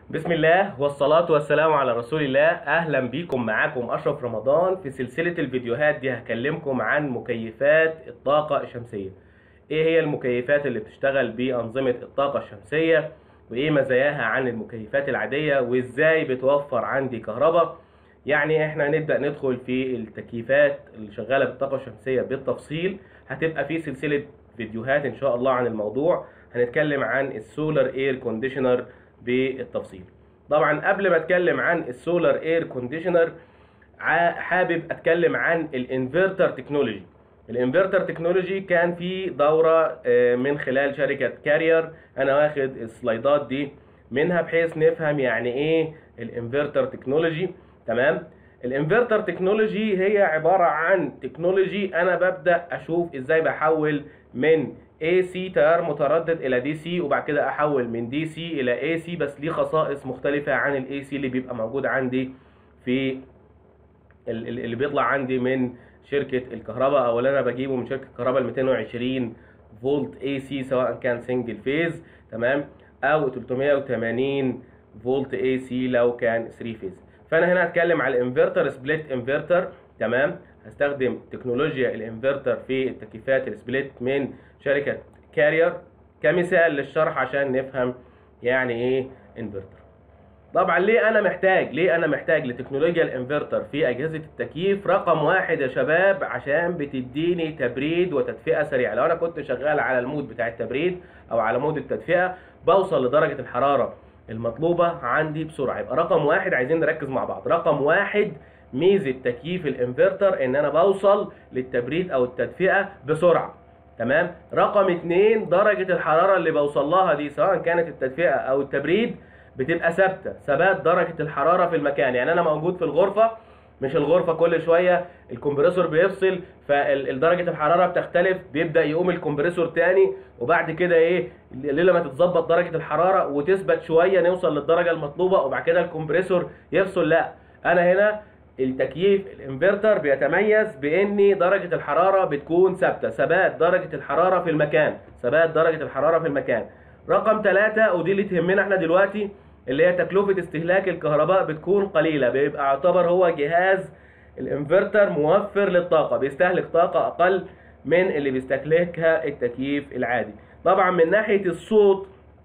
بسم الله والصلاة والسلام على رسول الله أهلا بيكم معاكم أشرف رمضان في سلسلة الفيديوهات دي هكلمكم عن مكيفات الطاقة الشمسية إيه هي المكيفات اللي بتشتغل بأنظمة الطاقة الشمسية وإيه مزاياها عن المكيفات العادية وإزاي بتوفر عندي كهرباء يعني إحنا هنبدأ ندخل في التكييفات اللي شغالة بالطاقة الشمسية بالتفصيل هتبقى في سلسلة فيديوهات إن شاء الله عن الموضوع هنتكلم عن السولار اير كونديشنر بالتفصيل طبعا قبل ما اتكلم عن السولار اير كونديشنر حابب اتكلم عن الانفرتر تكنولوجي الانفرتر تكنولوجي كان في دوره من خلال شركه كارير انا واخد السلايدات دي منها بحيث نفهم يعني ايه الانفرتر تكنولوجي تمام الانفرتر تكنولوجي هي عباره عن تكنولوجي انا ببدا اشوف ازاي بحول من AC تيار متردد الى دي سي وبعد كده احول من دي سي الى اي سي بس ليه خصائص مختلفه عن الاي سي اللي بيبقى موجود عندي في اللي بيطلع عندي من شركه الكهرباء او اللي انا بجيبه من شركه الكهرباء ال 220 فولت اي سي سواء كان سنجل فيز تمام او 380 فولت اي سي لو كان 3 فيز فانا هنا هتكلم على الانفرتر سبليت انفرتر تمام هستخدم تكنولوجيا الانفرتر في التكييفات السبليت من شركة كارير كمثال للشرح عشان نفهم يعني ايه انفرتر طبعا ليه انا محتاج ليه انا محتاج لتكنولوجيا الانفرتر في اجهزة التكييف رقم واحد يا شباب عشان بتديني تبريد وتدفئة سريعة لو انا كنت شغال على المود بتاع التبريد او على مود التدفئة بوصل لدرجة الحرارة المطلوبة عندي بسرعة يبقى رقم واحد عايزين نركز مع بعض رقم واحد ميزة تكييف الانفرتر ان انا بوصل للتبريد او التدفئة بسرعة تمام رقم اتنين درجة الحرارة اللي بوصل لها دي سواء كانت التدفئة او التبريد بتبقى ثابتة ثبات درجة الحرارة في المكان يعني انا موجود في الغرفة مش الغرفة كل شوية الكمبريسور بيفصل فدرجة الحرارة بتختلف بيبدأ يقوم الكمبريسور تاني وبعد كده ايه لما تتظبط درجة الحرارة وتثبت شوية نوصل للدرجة المطلوبة وبعد كده الكمبريسور يفصل لا انا هنا التكييف الانفرتر بيتميز بان درجة الحرارة بتكون ثابتة ثبات درجة الحرارة في المكان ثبات درجة الحرارة في المكان رقم ثلاثة ودي اللي تهمنا احنا دلوقتي اللي هي تكلفة استهلاك الكهرباء بتكون قليلة بيبقى يعتبر هو جهاز الانفرتر موفر للطاقة بيستهلك طاقة اقل من اللي بيستهلكها التكييف العادي طبعا من ناحية الصوت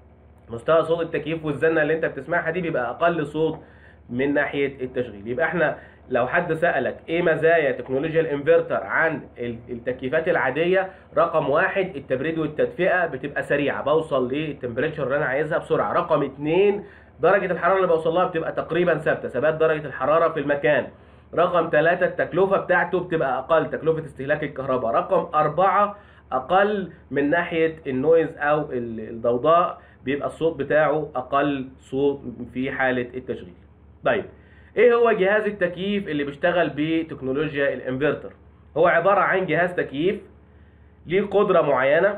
مستوى صوت التكييف والزنة اللي انت بتسمعها دي بيبقى اقل صوت من ناحية التشغيل يبقى احنا لو حد سألك ايه مزايا تكنولوجيا الانفرتر عن التكييفات العادية رقم واحد التبريد والتدفئة بتبقى سريعة بوصل للتمبريتشر اللي انا عايزها بسرعة رقم اتنين درجة الحرارة اللي بوصل لها بتبقى تقريبا ثابتة ثبات درجة الحرارة في المكان رقم ثلاثة التكلفة بتاعته بتبقى أقل تكلفة استهلاك الكهرباء رقم أربعة أقل من ناحية النويز أو الضوضاء بيبقى الصوت بتاعه أقل صوت في حالة التشغيل طيب ايه هو جهاز التكييف اللي بيشتغل بتكنولوجيا الانفرتر هو عبارة عن جهاز تكييف ليه قدرة معينة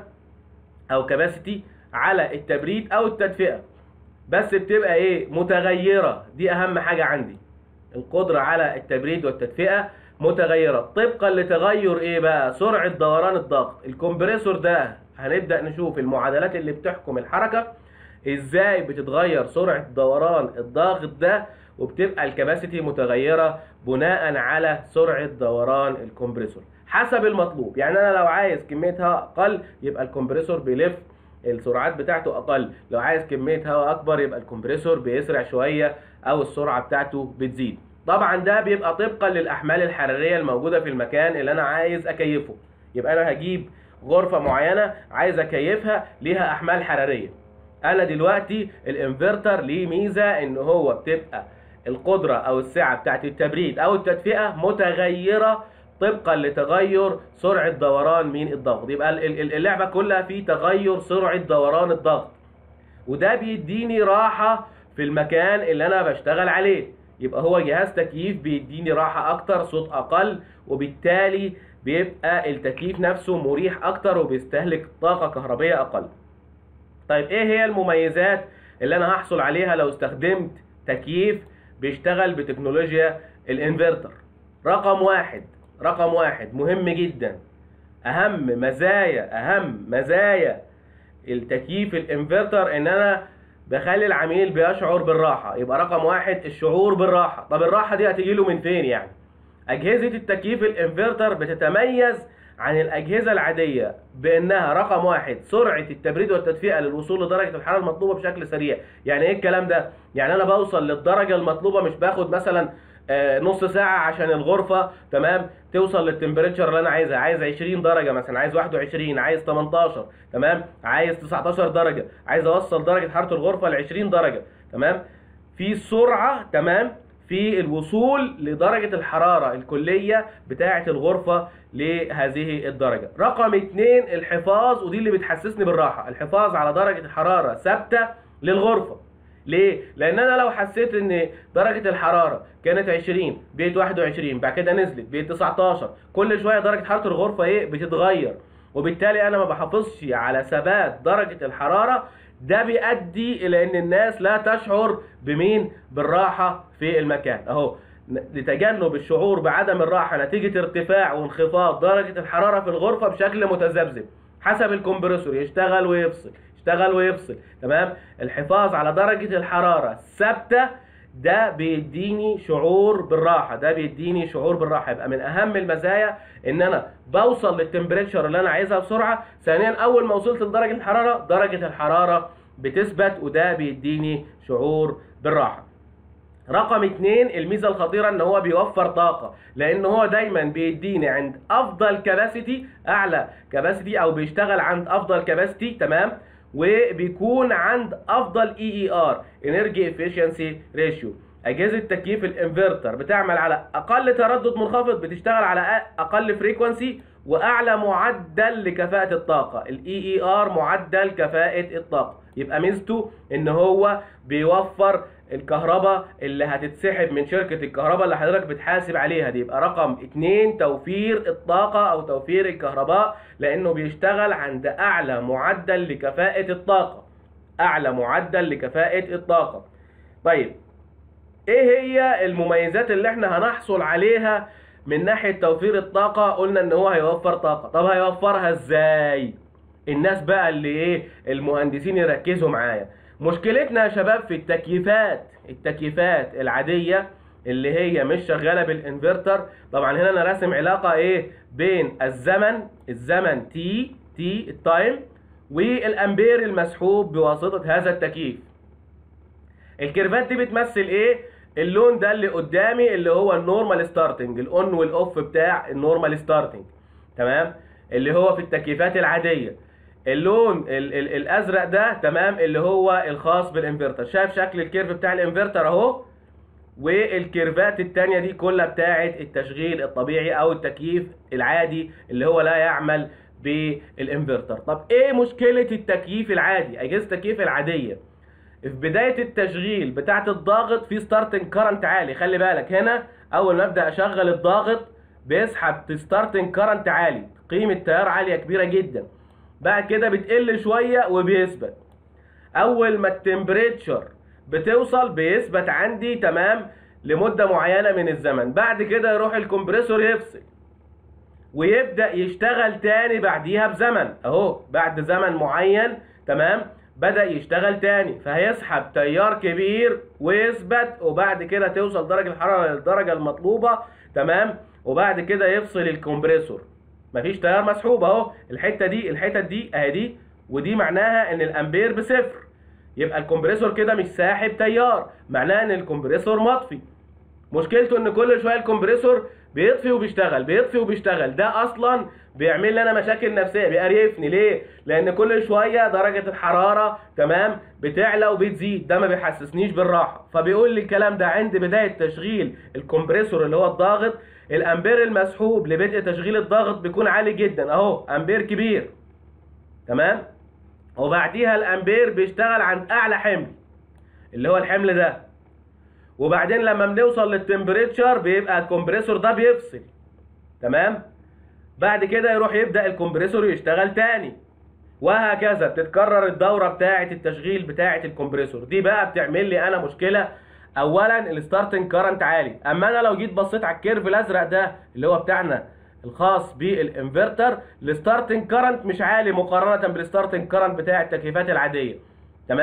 او كباسيتي على التبريد او التدفئة بس بتبقى ايه متغيرة دي اهم حاجة عندي القدرة على التبريد والتدفئة متغيرة طبقا لتغير ايه بقى سرعة دوران الضغط الكمبريسور ده هنبدأ نشوف المعادلات اللي بتحكم الحركة ازاي بتتغير سرعة دوران الضغط ده وبتبقى الكباسيتي متغيرة بناء على سرعة دوران الكمبريسور حسب المطلوب يعني انا لو عايز كمية هواء اقل يبقى الكمبريسور بيلف السرعات بتاعته اقل لو عايز كمية هواء اكبر يبقى الكمبريسور بيسرع شوية او السرعة بتاعته بتزيد طبعا ده بيبقى طبقا للاحمال الحرارية الموجودة في المكان اللي انا عايز اكيفه يبقى انا هجيب غرفة معينة عايز اكيفها ليها احمال حرارية انا دلوقتي الانفرتر ليه ميزة ان هو بتبقى القدرة أو السعة بتاعت التبريد أو التدفئة متغيرة طبقا لتغير سرعة دوران مين الضغط يبقى اللعبة كلها في تغير سرعة دوران الضغط وده بيديني راحة في المكان اللي أنا بشتغل عليه يبقى هو جهاز تكييف بيديني راحة أكتر صوت أقل وبالتالي بيبقى التكييف نفسه مريح أكتر وبيستهلك طاقة كهربية أقل طيب إيه هي المميزات اللي أنا هحصل عليها لو استخدمت تكييف بيشتغل بتكنولوجيا الانفرتر رقم واحد رقم واحد مهم جدا اهم مزايا اهم مزايا التكييف الانفرتر ان انا بخلي العميل بيشعر بالراحه يبقى رقم واحد الشعور بالراحه طب الراحه دي هتيجي له من فين يعني اجهزه التكييف الانفرتر بتتميز عن الاجهزه العاديه بانها رقم واحد سرعه التبريد والتدفئه للوصول لدرجه الحراره المطلوبه بشكل سريع يعني ايه الكلام ده يعني انا بوصل للدرجه المطلوبه مش باخد مثلا آه، نص ساعه عشان الغرفه تمام توصل للتمبريتشر اللي انا عايزها عايز 20 درجه مثلا عايز 21 عايز 18 تمام عايز 19 درجه عايز اوصل درجه حراره الغرفه ل 20 درجه تمام في سرعه تمام في الوصول لدرجة الحرارة الكلية بتاعة الغرفة لهذه الدرجة رقم اتنين الحفاظ ودي اللي بتحسسني بالراحة الحفاظ على درجة حرارة ثابتة للغرفة ليه؟ لأن أنا لو حسيت إن درجة الحرارة كانت 20 بقت 21 بعد كده نزلت بقت 19 كل شوية درجة حرارة الغرفة إيه؟ بتتغير وبالتالي أنا ما بحافظش على ثبات درجة الحرارة ده بيؤدي الى ان الناس لا تشعر بمين بالراحه في المكان اهو لتجنب الشعور بعدم الراحه نتيجه ارتفاع وانخفاض درجه الحراره في الغرفه بشكل متذبذب حسب الكمبرسور يشتغل ويفصل يشتغل ويفصل تمام الحفاظ على درجه الحراره ثابته ده بيديني شعور بالراحه ده بيديني شعور بالراحه يبقى من اهم المزايا ان انا بوصل للتمبريتشر اللي انا عايزها بسرعه ثانيا اول ما وصلت لدرجه الحراره درجه الحراره بتثبت وده بيديني شعور بالراحه رقم اتنين الميزة الخطيرة ان هو بيوفر طاقة لان هو دايما بيديني عند افضل كباسيتي اعلى كباسيتي او بيشتغل عند افضل كباسيتي تمام وبيكون عند افضل اي اي ار انرجي افيشنسي ريشيو اجهزه تكييف الانفرتر بتعمل على اقل تردد منخفض بتشتغل على اقل فريكوانسي واعلى معدل لكفاءه الطاقه الاي اي ار معدل كفاءه الطاقه يبقى ميزته ان هو بيوفر الكهرباء اللي هتتسحب من شركة الكهرباء اللي حضرتك بتحاسب عليها دي يبقى رقم اتنين توفير الطاقة او توفير الكهرباء لانه بيشتغل عند اعلى معدل لكفاءة الطاقة اعلى معدل لكفاءة الطاقة طيب ايه هي المميزات اللي احنا هنحصل عليها من ناحية توفير الطاقة قلنا ان هو هيوفر طاقة طب هيوفرها ازاي الناس بقى اللي ايه المهندسين يركزوا معايا مشكلتنا يا شباب في التكييفات التكييفات العادية اللي هي مش شغالة بالانفرتر طبعا هنا انا راسم علاقة ايه بين الزمن الزمن تي تي التايم والامبير المسحوب بواسطة هذا التكييف الكيرفات دي بتمثل ايه اللون ده اللي قدامي اللي هو النورمال ستارتنج الاون والاوف بتاع النورمال ستارتنج تمام اللي هو في التكييفات العاديه اللون ال ال الازرق ده تمام اللي هو الخاص بالانفرتر شايف شكل الكيرف بتاع الانفرتر اهو والكيرفات التانية دي كلها بتاعه التشغيل الطبيعي او التكييف العادي اللي هو لا يعمل بالانفرتر طب ايه مشكلة التكييف العادي اجهزة التكييف العادية في بداية التشغيل بتاعة الضاغط في ستارتنج كارنت عالي خلي بالك هنا اول ما ابدا اشغل الضاغط بيسحب ستارتنج كارنت عالي قيمة تيار عالية كبيرة جدا بعد كده بتقل شوية وبيثبت اول ما التمبريتشر بتوصل بيثبت عندي تمام لمدة معينة من الزمن بعد كده يروح الكمبريسور يفصل ويبدأ يشتغل تاني بعديها بزمن اهو بعد زمن معين تمام بدأ يشتغل تاني فهيسحب تيار كبير ويثبت وبعد كده توصل درجة الحرارة للدرجة المطلوبة تمام وبعد كده يفصل الكمبريسور مفيش تيار مسحوب اهو الحتة دي الحتة دي اهي دي ودي معناها ان الامبير بصفر يبقى الكمبريسور كده مش ساحب تيار معناها ان الكمبريسور مطفي مشكلته ان كل شويه الكمبريسور بيطفي وبيشتغل بيطفي وبيشتغل ده اصلا بيعمل لي انا مشاكل نفسيه بيقرفني ليه لان كل شويه درجه الحراره تمام بتعلى وبتزيد ده ما بيحسسنيش بالراحه فبيقول لي الكلام ده عند بدايه تشغيل الكمبريسور اللي هو الضاغط الامبير المسحوب لبدء تشغيل الضغط بيكون عالي جدا اهو امبير كبير تمام وبعديها الامبير بيشتغل عند اعلى حمل اللي هو الحمل ده وبعدين لما بنوصل للتمبريتشر بيبقى الكمبريسور ده بيفصل تمام بعد كده يروح يبدا الكمبريسور يشتغل تاني وهكذا بتتكرر الدوره بتاعه التشغيل بتاعه الكمبريسور دي بقى بتعمل لي انا مشكله اولا الستارتنج كارنت عالي اما انا لو جيت بصيت على الكيرف الازرق ده اللي هو بتاعنا الخاص بالانفرتر الستارتنج كارنت مش عالي مقارنه بالستارتنج كارنت بتاع التكييفات العاديه تمام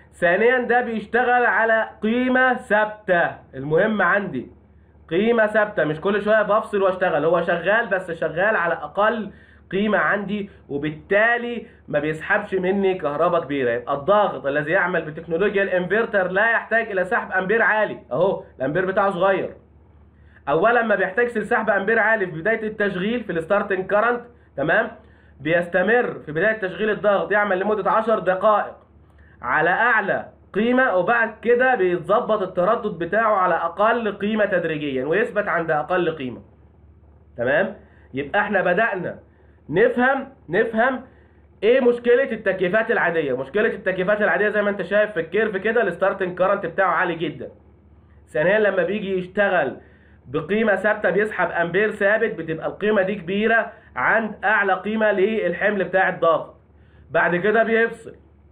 ثانيا ده بيشتغل على قيمة ثابتة المهم عندي قيمة ثابتة مش كل شوية بفصل واشتغل هو شغال بس شغال على أقل قيمة عندي وبالتالي ما بيسحبش مني كهرباء كبيرة يبقى الضاغط الذي يعمل بتكنولوجيا الانفرتر لا يحتاج إلى سحب أمبير عالي أهو الأمبير بتاعه صغير أولا ما بيحتاجش لسحب أمبير عالي في بداية التشغيل في الستارتنج كارنت تمام بيستمر في بداية تشغيل الضغط يعمل لمدة 10 دقائق على أعلى قيمة وبعد كده بيتظبط التردد بتاعه على أقل قيمة تدريجيا ويثبت عند أقل قيمة تمام يبقى احنا بدأنا نفهم نفهم ايه مشكلة التكييفات العادية مشكلة التكييفات العادية زي ما انت شايف في الكيرف كده الستارتنج كارنت بتاعه عالي جدا ثانيا لما بيجي يشتغل بقيمة ثابتة بيسحب امبير ثابت بتبقى القيمة دي كبيرة عند اعلى قيمة للحمل بتاع الضغط بعد كده بيفصل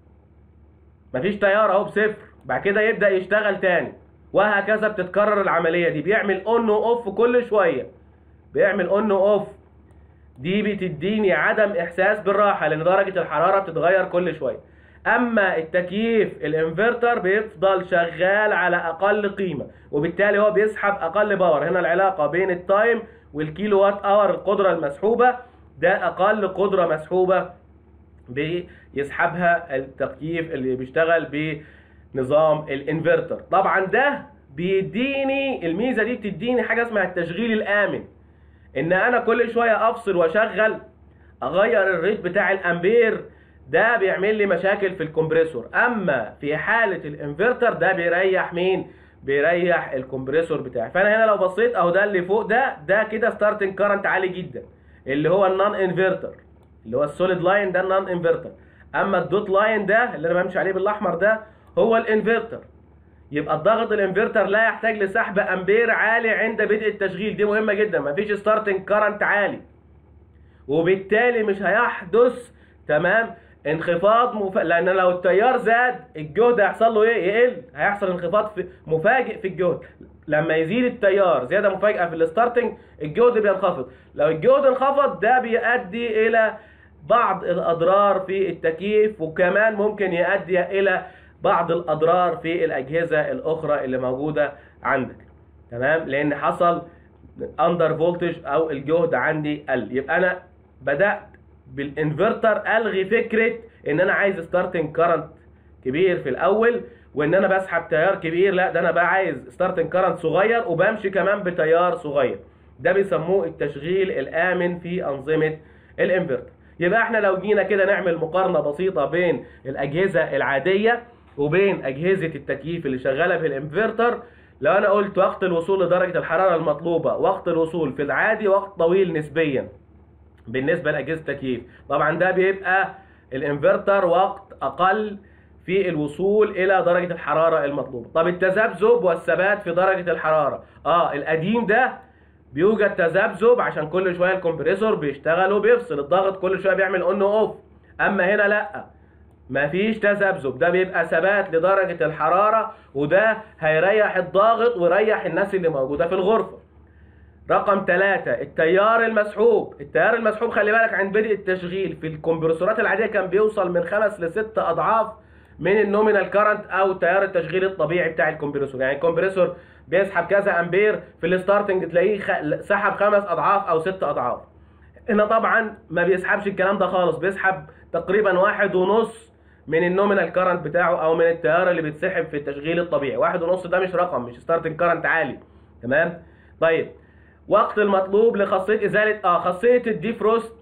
مفيش تيار اهو بصفر بعد كده يبدأ يشتغل تاني وهكذا بتتكرر العملية دي بيعمل اون واوف كل شوية بيعمل اون واوف دي بتديني عدم احساس بالراحه لان درجه الحراره بتتغير كل شويه اما التكييف الانفرتر بيفضل شغال على اقل قيمه وبالتالي هو بيسحب اقل باور هنا العلاقه بين التايم والكيلو وات اور القدره المسحوبه ده اقل قدره مسحوبه بيسحبها التكييف اللي بيشتغل بنظام الانفرتر طبعا ده بيديني الميزه دي بتديني حاجه اسمها التشغيل الامن ان انا كل شويه افصل واشغل اغير الريت بتاع الامبير ده بيعمل لي مشاكل في الكمبريسور اما في حاله الانفرتر ده بيريح مين بيريح الكمبريسور بتاعي فانا هنا لو بصيت اهو ده اللي فوق ده ده كده ستارتنج كارنت عالي جدا اللي هو النون انفرتر اللي هو السوليد لاين ده النون انفرتر اما الدوت لاين ده اللي انا بمشي عليه بالاحمر ده هو الانفرتر يبقى الضغط الانفرتر لا يحتاج لسحب امبير عالي عند بدء التشغيل دي مهمه جدا مفيش ستارتنج كارنت عالي وبالتالي مش هيحدث تمام انخفاض مف... لان لو التيار زاد الجهد هيحصل له ايه يقل هيحصل انخفاض في... مفاجئ في الجهد لما يزيد التيار زياده مفاجئه في الستارتنج الجهد بينخفض لو الجهد انخفض ده بيؤدي الى بعض الاضرار في التكييف وكمان ممكن يؤدي الى بعض الاضرار في الاجهزه الاخرى اللي موجوده عندك تمام لان حصل اندر فولتج او الجهد عندي قل يبقى انا بدات بالانفرتر الغي فكره ان انا عايز ستارتنج كارنت كبير في الاول وان انا بسحب تيار كبير لا ده انا بقى عايز ستارتنج كارنت صغير وبمشي كمان بتيار صغير ده بيسموه التشغيل الامن في انظمه الانفرتر يبقى احنا لو جينا كده نعمل مقارنه بسيطه بين الاجهزه العاديه وبين اجهزه التكييف اللي شغاله بالانفرتر لو انا قلت وقت الوصول لدرجه الحراره المطلوبه وقت الوصول في العادي وقت طويل نسبيا بالنسبه لاجهزه التكييف طبعا ده بيبقى الانفرتر وقت اقل في الوصول الى درجه الحراره المطلوبه طب التذبذب والثبات في درجه الحراره اه القديم ده بيوجد تذبذب عشان كل شويه الكمبريسور بيشتغل وبيفصل الضغط كل شويه بيعمل اون اوف اما هنا لا مفيش تذبذب ده بيبقى ثبات لدرجة الحرارة وده هيريح الضاغط ويريح الناس اللي موجودة في الغرفة رقم ثلاثة التيار المسحوب التيار المسحوب خلي بالك عند بدء التشغيل في الكمبرسورات العادية كان بيوصل من خمس لست أضعاف من النومينال كارنت أو تيار التشغيل الطبيعي بتاع الكمبرسور يعني الكمبرسور بيسحب كذا أمبير في الستارتنج تلاقيه خ... سحب خمس أضعاف أو ست أضعاف هنا طبعا ما بيسحبش الكلام ده خالص بيسحب تقريبا واحد ونص من النومينال كارنت بتاعه او من التيار اللي بيتسحب في التشغيل الطبيعي واحد ونص ده مش رقم مش ستارتنج كارنت عالي تمام طيب وقت المطلوب لخاصيه ازاله اه خاصيه الديفروست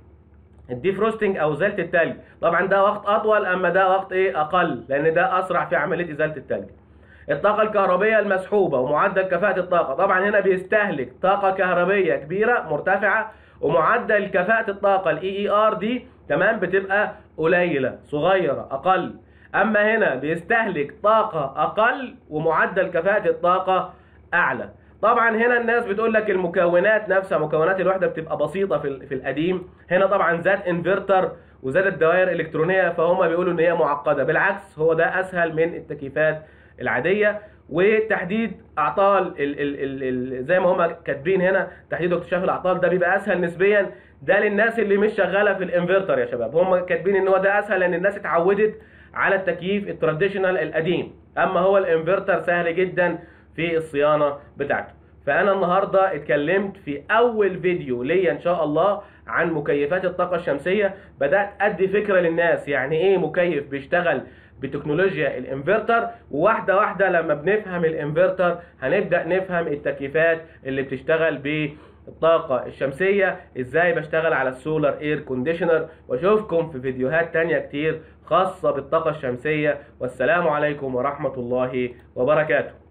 الديفروستنج او ازاله التلج طبعا ده وقت اطول اما ده وقت ايه اقل لان ده اسرع في عمليه ازاله التلج الطاقه الكهربيه المسحوبه ومعدل كفاءه الطاقه طبعا هنا بيستهلك طاقه كهربيه كبيره مرتفعه ومعدل كفاءه الطاقه الاي اي ار دي تمام بتبقى قليله صغيره اقل اما هنا بيستهلك طاقه اقل ومعدل كفاءه الطاقه اعلى طبعا هنا الناس بتقول لك المكونات نفسها مكونات الوحده بتبقى بسيطه في في القديم هنا طبعا زاد انفرتر وزادت دوائر الكترونيه فهم بيقولوا ان هي معقده بالعكس هو ده اسهل من التكييفات العاديه وتحديد اعطال ال ال ال ال زي ما هم كاتبين هنا تحديد واكتشاف الاعطال ده بيبقى اسهل نسبيا ده للناس اللي مش شغاله في الانفرتر يا شباب هم كاتبين ان هو ده اسهل لان الناس اتعودت على التكييف التراديشنال القديم اما هو الانفرتر سهل جدا في الصيانه بتاعته فانا النهارده اتكلمت في اول فيديو ليا ان شاء الله عن مكيفات الطاقه الشمسيه بدات ادي فكره للناس يعني ايه مكيف بيشتغل بتكنولوجيا الانفرتر وواحده واحده لما بنفهم الانفرتر هنبدا نفهم التكييفات اللي بتشتغل بالطاقه الشمسيه ازاي بشتغل على السولار اير كونديشنر واشوفكم في فيديوهات تانية كتير خاصه بالطاقه الشمسيه والسلام عليكم ورحمه الله وبركاته